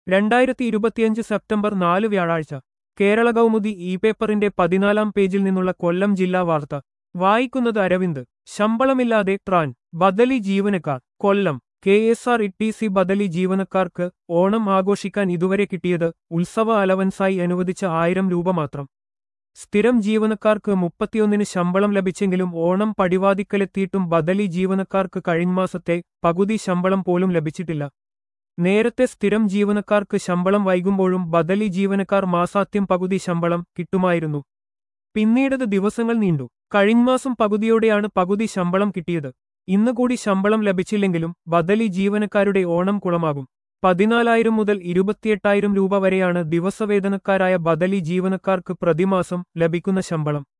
രണ്ടായിരത്തി ഇരുപത്തിയഞ്ച് സെപ്റ്റംബർ നാല് വ്യാഴാഴ്ച കേരള കൗമുദി ഇ പേപ്പറിന്റെ പതിനാലാം പേജിൽ നിന്നുള്ള കൊല്ലം ജില്ലാ വാർത്ത വായിക്കുന്നത് അരവിന്ദ് ശമ്പളമില്ലാതെ ട്രാൻ ബദലി ജീവനക്കാർ Kollam K S R T C സി ബദലി ജീവനക്കാർക്ക് ഓണം ആഘോഷിക്കാൻ ഇതുവരെ കിട്ടിയത് ഉത്സവ അലവൻസായി അനുവദിച്ച ആയിരം രൂപ മാത്രം സ്ഥിരം ജീവനക്കാർക്ക് മുപ്പത്തിയൊന്നിന് ശമ്പളം ലഭിച്ചെങ്കിലും ഓണം പടിവാതിക്കലെത്തിയിട്ടും ബദലി ജീവനക്കാർക്ക് കഴിഞ്ഞമാസത്തെ പകുതി ശമ്പളം പോലും ലഭിച്ചിട്ടില്ല നേരത്തെ സ്ഥിരം ജീവനക്കാർക്ക് ശമ്പളം വൈകുമ്പോഴും ബദലി ജീവനക്കാർ മാസാത്യം പകുതി ശമ്പളം കിട്ടുമായിരുന്നു പിന്നീടത് ദിവസങ്ങൾ നീണ്ടു കഴിഞ്ഞമാസം പകുതിയോടെയാണ് പകുതി ശമ്പളം കിട്ടിയത് ഇന്ന് കൂടി ശമ്പളം ലഭിച്ചില്ലെങ്കിലും ബദലി ജീവനക്കാരുടെ ഓണം കുളമാകും പതിനാലായിരം മുതൽ ഇരുപത്തിയെട്ടായിരം രൂപ വരെയാണ് ദിവസവേതനക്കാരായ ബദലി ജീവനക്കാർക്ക് പ്രതിമാസം ലഭിക്കുന്ന ശമ്പളം